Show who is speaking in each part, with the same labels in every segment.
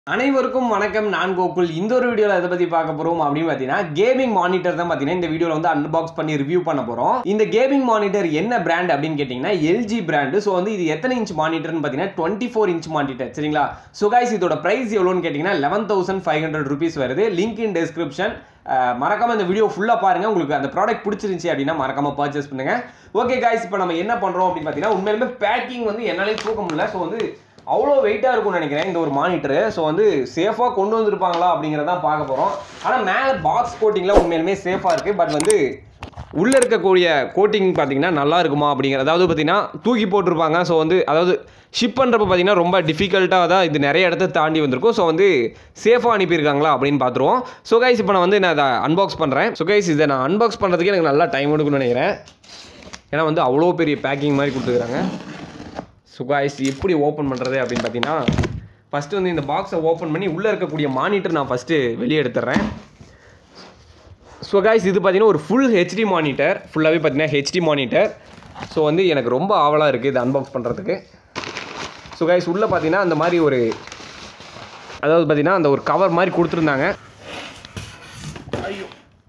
Speaker 1: அனைவருக்கும் வணக்கம் நான் கோகுல் இந்த ஒரு வீடியோவில் எதை பற்றி பார்க்க போகிறோம் அப்படின்னு பார்த்தீங்கன்னா கேமிங் மானிட்டர் தான் பார்த்தீங்கன்னா இந்த வீடியோவில் வந்து அன்பாக்ஸ் பண்ணி ரிவ்யூ பண்ண போகிறோம் இந்த கேமிங் மானிட்டர் என்ன பிராண்ட் அப்படின்னு கேட்டிங்கன்னா எல்ஜி பிராண்டு ஸோ வந்து இது எத்தனை இன்ச் மானிட்டர்னு பார்த்தீங்கன்னா டுவெண்ட்டி ஃபோர் இன்ச் மானிட்டர் சரிங்களா ஸோ கைஸ் இதோட ப்ரைஸ் எவ்வளோன்னு கேட்டிங்கன்னா eleven thousand five hundred rupees வருது லிங்க் இன் டிஸ்கிரிப்ஷன் மறக்காம இந்த வீடியோ ஃபுல்லாக பாருங்க உங்களுக்கு அந்த ப்ராடக்ட் பிடிச்சிருந்துச்சி அப்படின்னா மறக்காம பர்ச்சேஸ் பண்ணுங்க ஓகே காய்ஸ் இப்போ நம்ம என்ன பண்ணுறோம் அப்படின்னு பார்த்தீங்கன்னா உண்மையிலுமே பேக்கிங் வந்து என்னாலே தூக்க முடியல ஸோ வந்து அவ்வளோ வெயிட்டாக இருக்கும்னு நினைக்கிறேன் இந்த ஒரு மானிட்டரு ஸோ வந்து சேஃபாக கொண்டு வந்திருப்பாங்களா அப்படிங்கிறதான் பார்க்க போகிறோம் ஆனால் மேலே பாக்ஸ் கோட்டிங்லாம் உண்மையிலுமே சேஃபாக இருக்குது பட் வந்து உள்ளே இருக்கக்கூடிய கோட்டிங் பார்த்தீங்கன்னா நல்லா இருக்குமா அப்படிங்கிற அதாவது பார்த்தீங்கன்னா தூக்கி போட்டிருப்பாங்க ஸோ வந்து அதாவது ஷிப் பண்ணுறப்ப பார்த்தீங்கன்னா ரொம்ப டிஃபிகல்ட்டாக தான் இது நிறைய இடத்த தாண்டி வந்திருக்கும் ஸோ வந்து சேஃபாக அனுப்பியிருக்காங்களா அப்படின்னு பார்த்துருவோம் ஸோ கைஸ் இப்போ நான் வந்து நான் அதை அன்பாக்ஸ் பண்ணுறேன் ஸோ கைஸ் இதை நான் அன்பாக்ஸ் பண்ணுறதுக்கு எனக்கு நல்லா டைம் எடுக்கும்னு நினைக்கிறேன் ஏன்னா வந்து அவ்வளோ பெரிய பேக்கிங் மாதிரி கொடுத்துருக்காங்க ஸோ காய்ஸ் எப்படி ஓப்பன் பண்ணுறது அப்படின்னு பார்த்தீங்கன்னா ஃபஸ்ட்டு வந்து இந்த பாக்ஸை ஓப்பன் பண்ணி உள்ளே இருக்கக்கூடிய மானிட்டர் நான் ஃபஸ்ட்டு வெளியே எடுத்துடுறேன் ஸோ காய்ஸ் இது பார்த்தீங்கன்னா ஒரு ஃபுல் ஹெச்டி மானிட்டர் ஃபுல்லாகவே பார்த்தீங்கன்னா ஹெச்டி மானிட்டர் ஸோ வந்து எனக்கு ரொம்ப ஆவலாக இருக்குது இது அன்பாக்ஸ் பண்ணுறதுக்கு ஸோ காய்ஸ் உள்ளே பார்த்தீங்கன்னா அந்த மாதிரி ஒரு அதாவது பார்த்தீங்கன்னா அந்த ஒரு கவர் மாதிரி கொடுத்துருந்தாங்க ஐயோ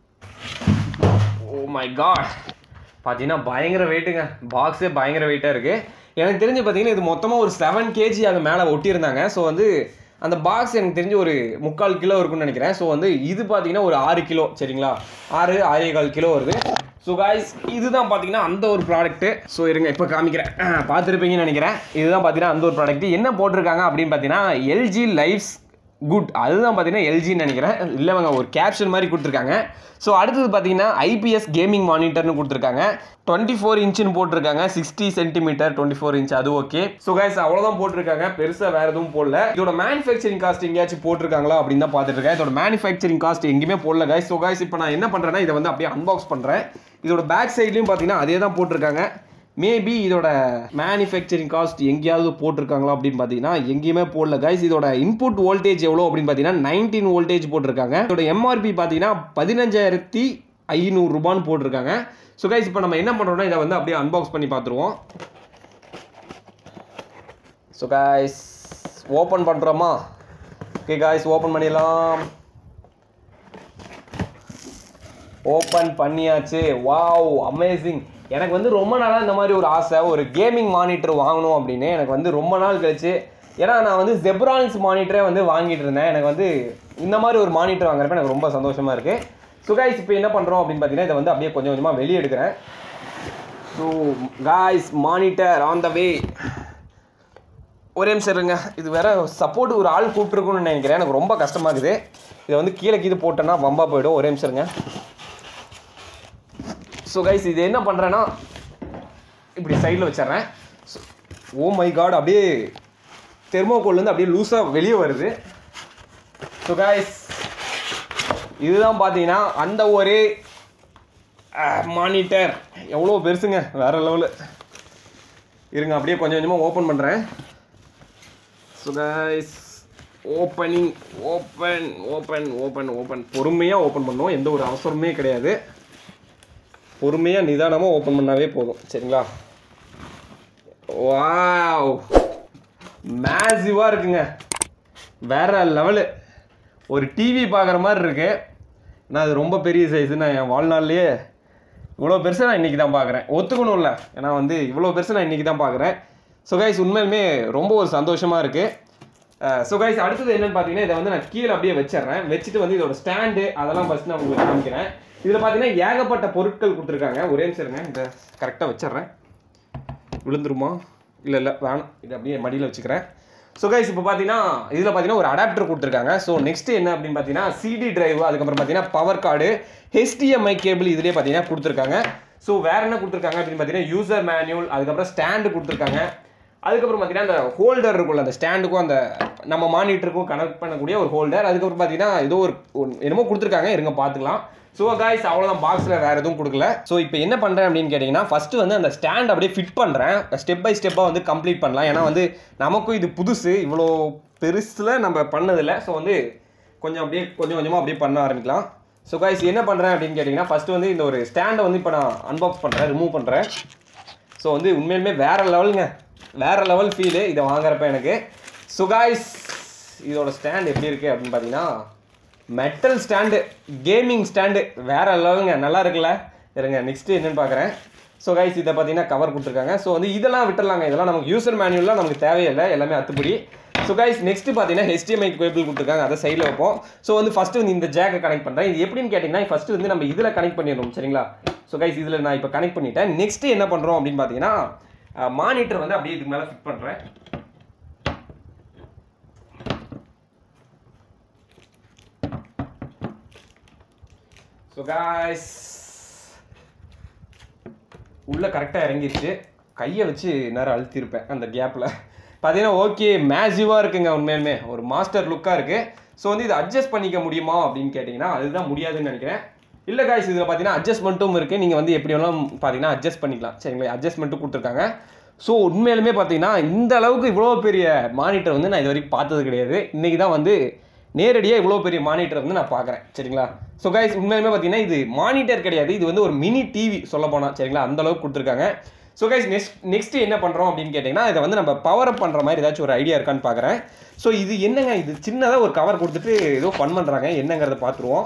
Speaker 1: ஓ மை காட் பார்த்தீங்கன்னா பயங்கர வெயிட்டுங்க பாக்ஸே பயங்கர வெயிட்டாக இருக்குது எனக்கு தெரிஞ்சு பார்த்தீங்கன்னா இது மொத்தமாக ஒரு செவன் கேஜி அங்கே மேலே ஒட்டியிருந்தாங்க ஸோ வந்து அந்த பாக்ஸ் எனக்கு தெரிஞ்சு ஒரு முக்கால் கிலோ இருக்கும்னு நினைக்கிறேன் ஸோ வந்து இது பார்த்தீங்கன்னா ஒரு ஆறு கிலோ சரிங்களா ஆறு ஆறே கால் கிலோ வருது ஸோ காய்ஸ் இதுதான் பார்த்தீங்கன்னா அந்த ஒரு ப்ராடக்ட்டு ஸோ இருங்க இப்போ காமிக்கிறேன் பார்த்துருப்பீங்கன்னு நினைக்கிறேன் இதுதான் பார்த்தீங்கன்னா அந்த ஒரு ப்ராடக்ட் என்ன போட்டிருக்காங்க அப்படின்னு பார்த்தீங்கன்னா எல்ஜி லைஃப்ஸ் குட் அதுதான் பார்த்தீங்கன்னா எல்ஜின்னு நினைக்கிறேன் இல்லைவங்க ஒரு கேப்ஷன் மாதிரி கொடுத்துருக்காங்க ஸோ அடுத்தது பார்த்தீங்கன்னா ஐபிஎஸ் கேமிங் மானிட்டர்னு கொடுத்துருக்காங்க டுவெண்ட்டி ஃபோர் இன்ச்சுன்னு போட்டிருக்காங்க sixty centimetre twenty four inch அது ஓகே ஸோ கைஸ் அவ்வளோதான் போட்டிருக்காங்க பெருசாக வேறு எதுவும் போடல இதோட மேனுஃபேக்சரிங் காஸ்ட் எங்கேயாச்சும் போட்டிருக்காங்களா அப்படின்னு தான் பார்த்துட்டு இருக்கேன் இதோட மேனுஃபேக்சரிங் காஸ்ட் எங்கேயுமே போடல கைஸ் ஸோ கைஸ் இப்போ நான் என்ன பண்ணுறேன்னா இதை வந்து அப்படியே அன்பாக்ஸ் பண்ணுறேன் இதோட பேக் சைட்லையும் பார்த்தீங்கன்னா அதே தான் போட்டிருக்காங்க மேபி இதோட மேனுஃபேக்சரிங் காஸ்ட் எங்கேயாவது போட்டிருக்காங்களா அப்படின்னு பார்த்தீங்கன்னா எங்கேயுமே போடல கைஸ் இதோட இன்புட் வோல்டேஜ் எவ்வளோ அப்படின்னு பார்த்தீங்கன்னா நைன்டீன் வோல்டேஜ் போட்டிருக்காங்க இதோட எம்ஆர்பி பார்த்தீங்கன்னா பதினஞ்சாயிரத்தி ஐநூறுரூபான்னு போட்டிருக்காங்க ஸோ கைஸ் இப்போ நம்ம என்ன பண்ணுறோம்னா இதை வந்து அப்படியே அன்பாக்ஸ் பண்ணி பார்த்துருவோம் ஸோ கைஸ் ஓப்பன் பண்ணுறோமா ஓகே காய்ஸ் ஓப்பன் பண்ணிடலாம் ஓப்பன் பண்ணியாச்சு வாவ் அமேசிங் எனக்கு வந்து ரொம்ப நாளாக இந்த மாதிரி ஒரு ஆசை ஒரு கேமிங் மானிட்டர் வாங்கணும் அப்படின்னு எனக்கு வந்து ரொம்ப நாள் கழிச்சு ஏன்னா நான் வந்து ஜெப்ரானிக்ஸ் மானிட்டரே வந்து வாங்கிட்டு இருந்தேன் எனக்கு வந்து இந்த மாதிரி ஒரு மானிட்டர் வாங்குறப்ப எனக்கு ரொம்ப சந்தோஷமாக இருக்குது ஸோ காய்ஸ் இப்போ என்ன பண்ணுறோம் அப்படின்னு பார்த்தீங்கன்னா இதை வந்து அப்படியே கொஞ்சம் கொஞ்சமாக வெளியே எடுக்கிறேன் so guys monitor on the way ஒரே நிமிஷம் இருங்க இது வேற சப்போர்ட் ஒரு ஆள் கூப்பிட்டுருக்குன்னு நினைக்கிறேன் எனக்கு ரொம்ப கஷ்டமாக இருக்குது இதை வந்து கீழே கீழே போட்டேன்னா வம்பா போயிடும் ஒரே நிமிஷம் இருங்க ஸோ கைஸ் இது என்ன பண்ணுறேன்னா இப்படி சைடில் வச்சிட்றேன் ஓ மை காட் அப்படியே தெர்மோகோல்லேருந்து அப்படியே லூஸாக வெளியே வருது ஸோ கைஸ் இதுதான் பார்த்தீங்கன்னா அந்த ஒரு மானிட்டர் எவ்வளோ பெருசுங்க வேற லெவலு இருங்க அப்படியே கொஞ்சம் கொஞ்சமாக ஓப்பன் பண்ணுறேன் so guys opening open open open open பொறுமையாக ஓப்பன் பண்ணுவோம் எந்த ஒரு அவசரமே கிடையாது பொறுமையாக நிதானமாக ஓப்பன் பண்ணாவே போதும் சரிங்களா வாவ் மேசிவாக இருக்குங்க வேற லெவலு ஒரு டிவி பார்க்குற மாதிரி இருக்கு நான் அது ரொம்ப பெரிய சைஸு நான் என் வாழ்நாள்லேயே இவ்வளோ பெருசு நான் இன்றைக்கி தான் பார்க்குறேன் ஒத்துக்கணும்ல ஏன்னா வந்து இவ்வளோ பெருசு நான் இன்றைக்கி தான் பார்க்குறேன் ஸோ கைஸ் உண்மையிலுமே ரொம்ப ஒரு சந்தோஷமாக இருக்குது ஸோ கைஸ் அடுத்தது என்னன்னு பார்த்தீங்கன்னா இதை வந்து நான் கீழே அப்படியே வச்சிடுறேன் வச்சுட்டு வந்து இதோட ஸ்டாண்டு அதெல்லாம் ஃபஸ்ட் நான் உங்களுக்கு காமிக்கிறேன் இதில் பார்த்தீங்கன்னா ஏகப்பட்ட பொருட்கள் கொடுத்துருக்காங்க ஒரே நிமிஷம் இருங்க இதை கரெக்டாக வச்சிடுறேன் விழுந்துருமா இல்லை இல்லை வேணாம் இதை அப்படியே மடியில் வச்சுக்கிறேன் ஸோ கைஸ் இப்போ பார்த்தீங்கன்னா இதில் பார்த்தீங்கன்னா ஒரு அடாப்டர் கொடுத்துருக்காங்க ஸோ நெக்ஸ்ட் என்ன அப்படின்னு பார்த்தீங்கன்னா சிடி டிரைவ் அதுக்கப்புறம் பார்த்தீங்கன்னா பவர் கார்டு ஹெச்டிஎம்ஐ கேபிள் இதுலேயே பார்த்தீங்கன்னா கொடுத்துருக்காங்க ஸோ வேற என்ன கொடுத்துருக்காங்க அப்படின்னு பார்த்தீங்கன்னா யூசர் மேனுவல் அதுக்கப்புறம் ஸ்டாண்டு கொடுத்துருக்காங்க அதுக்கப்புறம் பார்த்தீங்கன்னா அந்த ஹோல்டர் இருக்கும்ல அந்த ஸ்டாண்டுக்கும் அந்த நம்ம மானிட்டருக்கும் கனெக்ட் பண்ணக்கூடிய ஒரு ஹோல்டர் அதுக்கப்புறம் பார்த்தீங்கன்னா ஏதோ ஒரு ஒரு- என்னமோ கொடுத்துருக்காங்க இருங்க பார்த்துக்கலாம் ஸோ காய்ஸ் அவ்வளோதான் பாக்ஸில் வேறு எதுவும் கொடுக்கல ஸோ இப்போ என்ன பண்ணுறேன் அப்படின்னு கேட்டிங்கன்னா ஃபஸ்ட்டு வந்து அந்த ஸ்டாண்ட் அப்படியே ஃபிட் பண்ணுறேன் ஸ்டெப் பை ஸ்டெப்பாக வந்து கம்ப்ளீட் பண்ணலாம் ஏன்னா வந்து நமக்கும் இது புதுசு இவ்வளோ பெருசில் நம்ம பண்ணதில்லை ஸோ வந்து கொஞ்சம் அப்படியே கொஞ்சம் கொஞ்சமாக அப்படியே பண்ண ஆரம்பிக்கலாம் ஸோ காய்ஸ் என்ன பண்ணுறேன் அப்படின்னு கேட்டிங்கன்னா ஃபஸ்ட்டு வந்து இந்த ஒரு ஸ்டாண்டை வந்து இப்போ நான் அன்பாக்ஸ் பண்ணுறேன் ரிமூவ் பண்ணுறேன் ஸோ வந்து உண்மையிலுமே வேற லெவலுங்க வேற லெவல் ஃபீலு இதை வாங்குறப்ப எனக்கு ஸோ காய்ஸ் இதோட ஸ்டாண்ட் எப்படி இருக்குது அப்படின்னு பார்த்தீங்கன்னா மெட்டல் ஸ்டாண்டு கேமிங் ஸ்டாண்டு வேற லெவலுங்க நல்லா இருக்குல்ல இருங்க நெக்ஸ்ட்டு என்னன்னு பார்க்குறேன் ஸோ கைஸ் இதை பார்த்தீங்கன்னா கவர் கொடுத்துருக்காங்க ஸோ வந்து இதெல்லாம் விட்டுறலாங்க இதெல்லாம் நமக்கு யூசர் மேனுவல்லாம் நமக்கு தேவையில்லை எல்லாமே அத்துப்படி ஸோ கைஸ் நெக்ஸ்ட் பார்த்தீங்கன்னா HDMI கேபிள் கொடுத்துருக்காங்க அதை சைடில் வைப்போம் ஸோ வந்து ஃபஸ்ட்டு வந்து இந்த ஜேக்கை கனெக்ட் பண்ணுறேன் இது எப்படின்னு கேட்டிங்கன்னா ஃபஸ்ட்டு வந்து நம்ம இதில் கனெக்ட் பண்ணிடணும் சரிங்களா ஸோ கைஸ் இதில் நான் இப்போ கனெக்ட் பண்ணிட்டேன் நெக்ஸ்ட் என்ன பண்ணுறோம் அப்படின்னு பார்த்தீங்கன்னா மானிட்டர் வந்து அப்படியே இதுக்கு மேலே ஃபிட் பண்ணுறேன் ஸோ காய்ஸ் உள்ள கரெக்டாக இறங்கிருச்சு கையை வச்சு நேரம் அழுத்திருப்பேன் அந்த கேப்பில் பார்த்தீங்கன்னா ஓகே மேசிவாக இருக்குங்க உண்மையுமே ஒரு மாஸ்டர் லுக்காக இருக்குது ஸோ வந்து இதை அட்ஜஸ்ட் பண்ணிக்க முடியுமா அப்படின்னு கேட்டிங்கன்னா அதுதான் முடியாதுன்னு நினைக்கிறேன் இல்லை காய்ஸ் இதில் பார்த்தீங்கன்னா அட்ஜஸ்ட்மெண்ட்டும் இருக்குது நீங்கள் வந்து எப்படி வேணாலும் பார்த்தீங்கன்னா அட்ஜஸ்ட் பண்ணிக்கலாம் சரிங்களா அட்ஜஸ்ட்மெண்ட்டும் கொடுத்துருக்காங்க ஸோ உண்மையிலுமே பார்த்தீங்கன்னா இந்த அளவுக்கு இவ்வளோ பெரிய மானிட்டர் வந்து நான் இது வரைக்கும் பார்த்தது கிடையாது இன்றைக்கி தான் வந்து நேரடியாக இவ்வளோ பெரிய மானிட்டர் வந்து நான் பார்க்குறேன் சரிங்களா ஸோ கைஸ் உண்மையிலுமே பார்த்தீங்கன்னா இது மானிட்டர் கிடையாது இது வந்து ஒரு மினி டிவி சொல்ல போனால் சரிங்களா அந்த அளவுக்கு கொடுத்துருக்காங்க ஸோ கைஸ் நெக்ஸ்ட் நெக்ஸ்ட் என்ன பண்ணுறோம் அப்படின்னு கேட்டிங்கன்னா இதை வந்து நம்ம பவர் அப் பண்ணுற மாதிரி ஏதாச்சும் ஒரு ஐடியா இருக்கான்னு பார்க்குறேன் ஸோ இது என்னங்க இது சின்னதாக ஒரு கவர் கொடுத்துட்டு ஏதோ ஃபன் பண்ணுறாங்க என்னங்கிறத பார்த்துருவோம்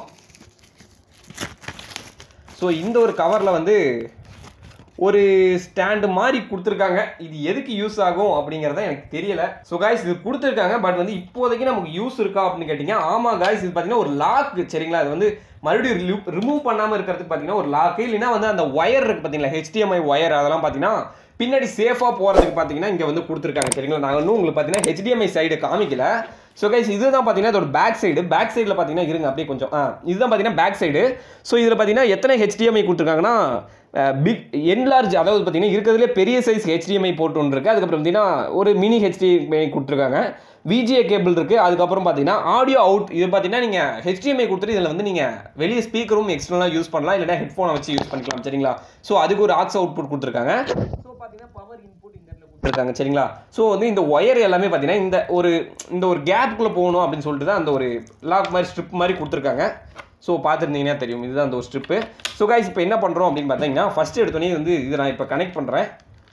Speaker 1: ஸோ இந்த ஒரு கவரில் வந்து ஒரு ஸ்டாண்டு மாதிரி கொடுத்துருக்காங்க இது எதுக்கு யூஸ் ஆகும் அப்படிங்கிறத எனக்கு தெரியல ஸோ காய்ஸ் இது கொடுத்துருக்காங்க பட் வந்து இப்போதைக்கு நமக்கு யூஸ் இருக்கா அப்படின்னு கேட்டிங்க ஆமாம் காய்ஸ் இது பார்த்தீங்கன்னா ஒரு லாக் சரிங்களா அது வந்து மறுபடியும் ரிமூவ் பண்ணாமல் இருக்கிறதுக்கு பார்த்தீங்கன்னா ஒரு லாக்கு இல்லைன்னா வந்து அந்த ஒயர் இருக்குது பார்த்தீங்களா ஹெச்டிஎம்ஐ ஒயர் அதெல்லாம் பார்த்தீங்கன்னா பின்னாடி சேஃபாக போகிறதுக்கு பார்த்தீங்கன்னா இங்கே வந்து கொடுத்துருக்காங்க சரிங்களா நான் இன்னும் உங்களுக்கு பார்த்தீங்கன்னா ஹெச்டிஎம்ஐ சைடு காமிக்கல ஸோ கைஸ் இதுதான் பார்த்தீங்கன்னா இதோட பேக் சைடு பேக் சைடில் பார்த்தீங்கன்னா இருங்க அப்படியே கொஞ்சம் ஆ இதுதான் பார்த்தீங்கன்னா பேக் சைடு ஸோ இதில் பார்த்தீங்கன்னா எத்தனை ஹெச்டிஎம்ஐ கொடுத்துருக்காங்கன்னா பிக் என்லார்ஜ் அதாவது பார்த்தீங்கன்னா இருக்கிறதுலே பெரிய சைஸ் ஹெச்டிஎம்ஐ போட்டு ஒன்று இருக்குது அதுக்கப்புறம் பார்த்தீங்கன்னா ஒரு மினி ஹெச்டிஎம்ஐ கொடுத்துருக்காங்க விஜிஏ கேபிள் இருக்குது அதுக்கப்புறம் பார்த்தீங்கன்னா ஆடியோ அவுட் இது பார்த்தீங்கன்னா நீங்கள் ஹெச்டிஎம்ஐ கொடுத்துட்டு இதில் வந்து நீங்கள் வெளியே ஸ்பீக்கரும் எக்ஸ்டர்னலாக யூஸ் பண்ணலாம் இல்லைனா ஹெட்ஃபோனை வச்சு யூஸ் பண்ணிக்கலாம் சரிங்களா ஸோ அதுக்கு ஒரு ஆக்ஸ் அவுட்புட் கொடுத்துருக்காங்க ஸோ பார்த்தீங்கன்னா பவர் இன்புட் இந்த இடத்துல கொடுத்துருக்காங்க சரிங்களா ஸோ வந்து இந்த ஒயர் எல்லாமே பார்த்தீங்கன்னா இந்த ஒரு இந்த ஒரு கேப்புக்குள்ளே போகணும் அப்படின்னு சொல்லிட்டு தான் அந்த ஒரு லாக் மாதிரி ஸ்ட்ரிப் மாதிரி கொடுத்துருக்காங்க ஸோ பார்த்துருந்தீங்கன்னா தெரியும் இதுதான் அந்த ஒரு ஸ்ட்ரிப்பு ஸோ கைஸ் இப்போ என்ன பண்ணுறோம் அப்படின்னு பார்த்தீங்கன்னா ஃபஸ்ட்டு எடுத்தோடனே வந்து இதை நான் இப்போ கனெக்ட் பண்ணுறேன்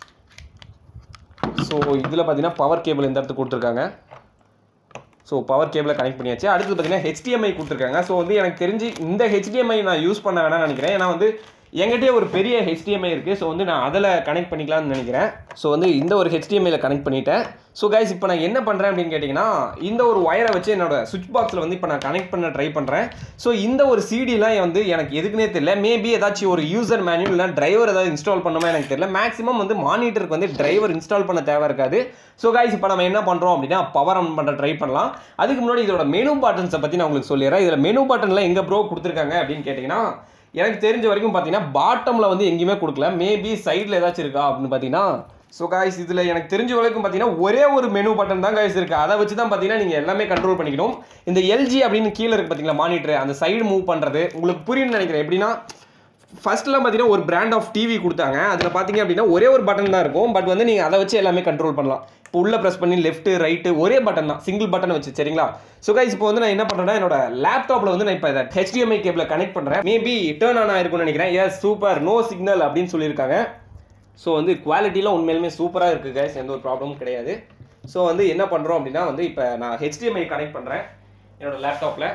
Speaker 1: ஸோ இதில் பார்த்தீங்கன்னா பவர் கேபிள் இந்த இடத்துக்கு கொடுத்துருக்காங்க ஸோ பவர் கேபிளை கனெக்ட் பண்ணியாச்சு அடுத்து பார்த்தீங்கன்னா ஹெச்டிஎம்ஐ கொடுத்துருக்காங்க ஸோ வந்து எனக்கு தெரிஞ்சு இந்த ஹெச்டிஎம்ஐ நான் யூஸ் பண்ண வேணாம்னு நினைக்கிறேன் ஏன்னா வந்து என்கிட்டயே ஒரு பெரிய ஹெச்டிஎம்ஐ இருக்குது ஸோ வந்து நான் அதில் கனெக்ட் பண்ணிக்கலாம்னு நினைக்கிறேன் ஸோ வந்து இந்த ஒரு ஹெச்டிஎம்ஐயில் கனெக்ட் பண்ணிட்டேன் ஸோ கைஸ் இப்போ நான் என்ன பண்ணுறேன் அப்படின்னு கேட்டிங்கன்னா இந்த ஒரு ஒயரை வச்சு என்னோட சுவிட்ச் பாக்ஸில் வந்து இப்போ நான் கனெக்ட் பண்ண ட்ரை பண்ணுறேன் ஸோ இந்த ஒரு சிடிலாம் வந்து எனக்கு எதுக்குன்னே தெரியல மேபி ஏதாச்சும் ஒரு யூசர் மேனுவல் இல்லை டிரைவர் ஏதாவது இன்ஸ்டால் பண்ணுமா எனக்கு தெரியல மேக்ஸிமம் வந்து மானிட்டருக்கு வந்து டிரைவர் இன்ஸ்டால் பண்ண தேவை இருக்காது ஸோ கைஸ் இப்போ நம்ம என்ன பண்ணுறோம் அப்படின்னா பவர் ஆன் பண்ணுற ட்ரை பண்ணலாம் அதுக்கு முன்னாடி இதோட மெனு பட்டன்ஸை பற்றி நான் உங்களுக்கு சொல்லிடுறேன் இதில் மெனு பட்டனில் எங்கே ப்ரோ கொடுத்துருக்காங்க அப்படின்னு கேட்டிங்கன்னா எனக்கு தெரிஞ்ச வரைக்கும் பார்த்தீங்கன்னா பாட்டமில் வந்து எங்கேயுமே கொடுக்கல மேபி சைடில் ஏதாச்சும் இருக்கா அப்படின்னு பார்த்தீங்கன்னா ஸோ காய்ஸ் இதில் எனக்கு தெரிஞ்ச வரைக்கும் பார்த்தீங்கன்னா ஒரே ஒரு மெனு பட்டன் தான் காய்ஸ் இருக்குது அதை வச்சு தான் பார்த்தீங்கன்னா நீங்கள் எல்லாமே கண்ட்ரோல் பண்ணிக்கணும் இந்த எல்ஜி அப்படின்னு கீழே இருக்குது பார்த்தீங்களா மானிட்டர் அந்த சைடு மூவ் பண்ணுறது உங்களுக்கு புரியும்னு நினைக்கிறேன் எப்படின்னா ஃபர்ஸ்ட்லாம் பார்த்தீங்கன்னா ஒரு பிராண்ட் ஆஃப் டிவி கொடுத்தாங்க அதில் பார்த்தீங்க அப்படின்னா ஒரே ஒரு பட்டன் தான் இருக்கும் பட் வந்து நீங்கள் அதை வச்சு எல்லாமே கண்ட்ரோல் பண்ணலாம் இப்போ உள்ள ப்ரெஸ் பண்ணி லெஃப்ட் ரைட்டு ஒரே பட்டன் தான் சிங்கிள் பட்டன் வச்சு சரிங்களா ஸோ கைஸ் இப்போ வந்து நான் என்ன பண்ணுறேன்னா என்னோட லேப்டாப்பில் வந்து நான் இப்போ இதை ஹெச்டிஎம்ஐ கேபிளை கனெக்ட் பண்ணுறேன் மேபி டேர்ன் ஆன் ஆயிருக்கும்னு நினைக்கிறேன் எஸ் சூப்பர் நோ சிக்னல் அப்படின்னு சொல்லியிருக்காங்க ஸோ வந்து குவாலிட்டிலாம் உண்மையிலுமே சூப்பராக இருக்குது கைஸ் எந்த ஒரு ப்ராப்ளமும் கிடையாது ஸோ வந்து என்ன பண்ணுறோம் அப்படின்னா வந்து இப்போ நான் ஹெச்டிஎம்ஐ கனெக்ட் பண்ணுறேன் என்னோட லேப்டாப்பில்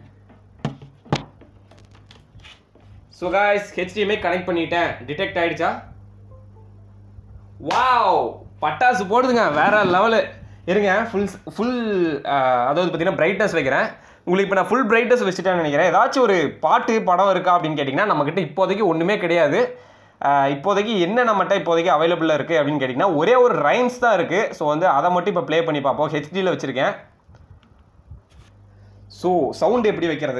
Speaker 1: ஸோ காய்ஸ் ஹெச்டிஎம்ஐ கனெக்ட் பண்ணிட்டேன் டிடெக்ட் ஆயிடுச்சா வாவ் பட்டாசு போடுதுங்க வேற லெவலு இருங்க ஃபுல் ஃபுல் அதாவது பார்த்தீங்கன்னா பிரைட்னஸ் வைக்கிறேன் உங்களுக்கு இப்போ நான் ஃபுல் பிரைட்னஸ் வச்சுட்டேன்னு நினைக்கிறேன் ஏதாச்சும் ஒரு பாட்டு படம் இருக்கா அப்படின்னு கேட்டிங்கன்னா நம்மக்கிட்ட இப்போதைக்கு ஒன்றுமே கிடையாது ஆஹ் இப்போதைக்கு என்ன நம்மகிட்ட இப்போதைக்கு அவைலபிளாக இருக்குது அப்படின்னு கேட்டிங்கன்னா ஒரே ஒரு ரைம்ஸ் தான் இருக்குது ஸோ வந்து அதை மட்டும் இப்போ ப்ளே பண்ணி பார்ப்போம் ஹெச்டியில் வச்சுருக்கேன் ஸோ சவுண்ட் எப்படி வைக்கிறது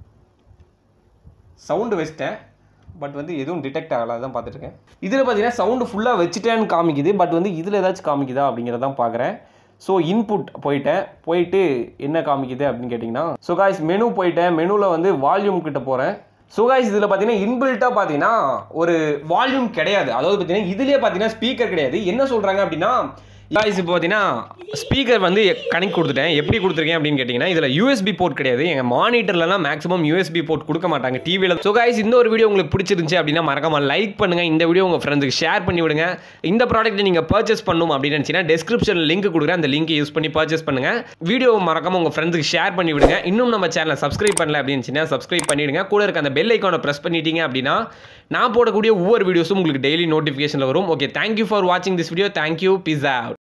Speaker 1: சவுண்டு வச்சிட்டேன் பட் வந்து எதுவும் டிடெக்ட் ஆகலை அதான் பார்த்துட்டு இருக்கேன் இதில் பார்த்தீங்கன்னா சவுண்டு ஃபுல்லாக வச்சுட்டேன்னு காமிக்குது பட் வந்து இதில் ஏதாச்சும் காமிக்குதா அப்படிங்கிறதான் பார்க்குறேன் ஸோ இன்புட் போயிட்டேன் போயிட்டு என்ன காமிக்குது அப்படின்னு கேட்டிங்கன்னா ஸோ காய்ஸ் மெனு போயிட்டேன் மெனுவில் வந்து வால்யூம் கிட்ட போகிறேன் ஸோ காய்ஸ் இதில் பார்த்தீங்கன்னா இன்பில்ட்டாக பார்த்தீங்கன்னா ஒரு வால்யூம் கிடையாது அதாவது பார்த்தீங்கன்னா இதுலேயே பார்த்தீங்கன்னா ஸ்பீக்கர் கிடையாது என்ன சொல்கிறாங்க அப்படின்னா காய்ஸ் இப்போ பார்த்தீங்கன்னா ஸ்பீக்கர் வந்து கனெக்ட் கொடுத்துட்டேன் எப்படி கொடுத்துருக்கேன் அப்படின்னு கேட்டிங்கன்னா இதில் யூஎஸ்பி போர்ட் கிடையாது எங்கள் மானிட்டர்லலாம் மேக்ஸிமம் யூஎஸ்பி போர்ட் கொடுக்க மாட்டாங்க டிவியில் ஸோ காய்ஸ் இந்த ஒரு வீடியோ உங்களுக்கு பிடிச்சிருந்துச்சு அப்படின்னா மறக்காம லைக் பண்ணுங்கள் இந்த வீடியோ உங்கள் ஃப்ரெண்ட்ஸுக்கு ஷேர் பண்ணி விடுங்க இந்த ப்ராடக்ட்டை நீங்கள் பர்ச்சேஸ் பண்ணணும் அப்படின்னு நினச்சிங்கன்னா டெஸ்கிரிப்ஷனில் லிங்க் கொடுக்குறேன் அந்த லிங்க் யூஸ் பண்ணி பர்ச்சேஸ் பண்ணுங்கள் வீடியோவை மறக்காம உங்கள் ஃப்ரெண்ட்ஸுக்கு ஷேர் பண்ணி விடுங்க இன்னும் நம்ம சேனலை சப்ஸ்கிரைப் பண்ணல அப்படின்னு இருந்துச்சுன்னா சப்ஸ்கிரைப் பண்ணிவிடுங்க கூட இருக்க அந்த பெல் ஐக்கானை ப்ரெஸ் பண்ணிட்டீங்க அப்படின்னா நான் போடக்கூடிய ஒவ்வொரு வீடியோஸும் உங்களுக்கு டெய்லி நோட்டிஃபிகேஷனில் வரும் ஓகே தேங்க்யூ ஃபார் வாட்சிங் this video thank you peace out